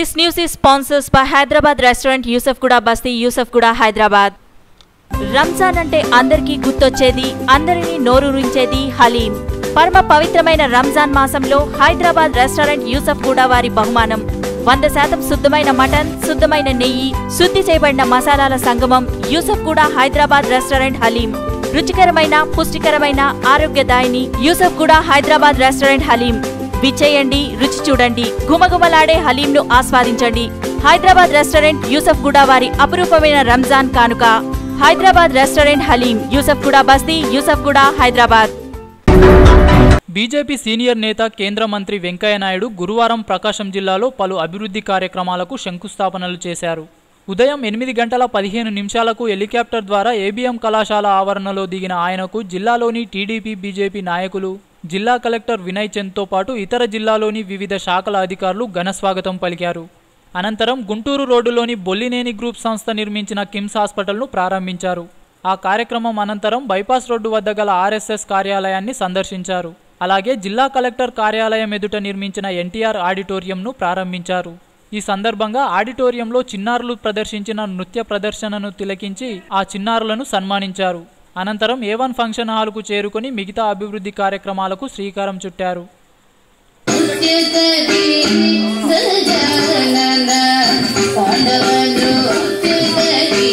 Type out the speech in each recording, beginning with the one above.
This news is sponsored by Hyderabad restaurant Yusuf Kuda Basti, Yusuf Kuda, Hyderabad. Ramzan అంటే అందరికీ గుర్తొచ్చేది అందరినీ నోరూరించేది హలీం పరమ పవిత్రమైన రంజాన్ మాసంలో హైదరాబాద్ రెస్టారెంట్ యూసఫ్ కూడా వారి బహుమానం వంద శాతం శుద్ధమైన మటన్ శుద్ధమైన నెయ్యి శుద్ధి చేయబడిన మసాలాల సంగమం యూసఫ్ కూడా హైదరాబాద్ రెస్టారెంట్ హలీం రుచికరమైన పుష్టికరమైన ఆరోగ్యదాయిని యూసఫ్ కూడా హైదరాబాద్ రెస్టారెంట్ హలీం విచ్చేయండి రుచి చూడండి గుమగుమలాడే హలీంను ఆస్వాదించండి హైదరాబాద్ రెస్టారెంట్ యూసఫ్ కూడా వారి అపురూపమైన రంజాన్ కానుక హైదరాబాద్ రెస్టారెంట్ హలీం యూసఫ్ కూడా బస్తీ యూసఫ్ కూడా హైదరాబాద్ బీజేపీ సీనియర్ నేత కేంద్ర మంత్రి వెంకయ్యనాయుడు గురువారం ప్రకాశం జిల్లాలో పలు అభివృద్ధి కార్యక్రమాలకు శంకుస్థాపనలు చేశారు ఉదయం ఎనిమిది గంటల పదిహేను నిమిషాలకు హెలికాప్టర్ ద్వారా ఏబీఎం కళాశాల ఆవరణలో దిగిన ఆయనకు జిల్లాలోని టీడీపీ బీజేపీ నాయకులు జిల్లా కలెక్టర్ వినయ్ చంద్తో పాటు ఇతర జిల్లాలోని వివిధ శాఖల అధికారులు ఘనస్వాగతం పలికారు అనంతరం గుంటూరు రోడ్డులోని బొల్లినేని గ్రూప్ సంస్థ నిర్మించిన కిమ్స్ హాస్పిటల్ను ప్రారంభించారు ఆ కార్యక్రమం అనంతరం బైపాస్ రోడ్డు వద్ద గల ఆర్ఎస్ఎస్ కార్యాలయాన్ని సందర్శించారు అలాగే జిల్లా కలెక్టర్ కార్యాలయం ఎదుట నిర్మించిన ఎన్టీఆర్ ఆడిటోరియంను ప్రారంభించారు ఈ సందర్భంగా ఆడిటోరియంలో చిన్నారులు ప్రదర్శించిన నృత్య ప్రదర్శనను తిలకించి ఆ చిన్నారులను సన్మానించారు అనంతరం ఏ వన్ ఫంక్షన్ హాల్కు చేరుకొని మిగతా అభివృద్ధి కార్యక్రమాలకు శ్రీకారం చుట్టారు ఉచ్యతరి సజానన తాండవను ఉచ్యతరి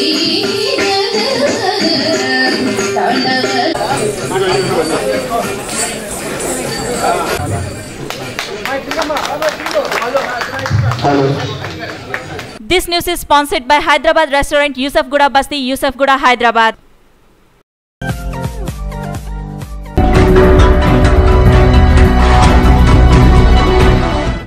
తాండవ This news is sponsored by Hyderabad restaurant Yusuf Kuda Basti, Yusuf Kuda, Hyderabad.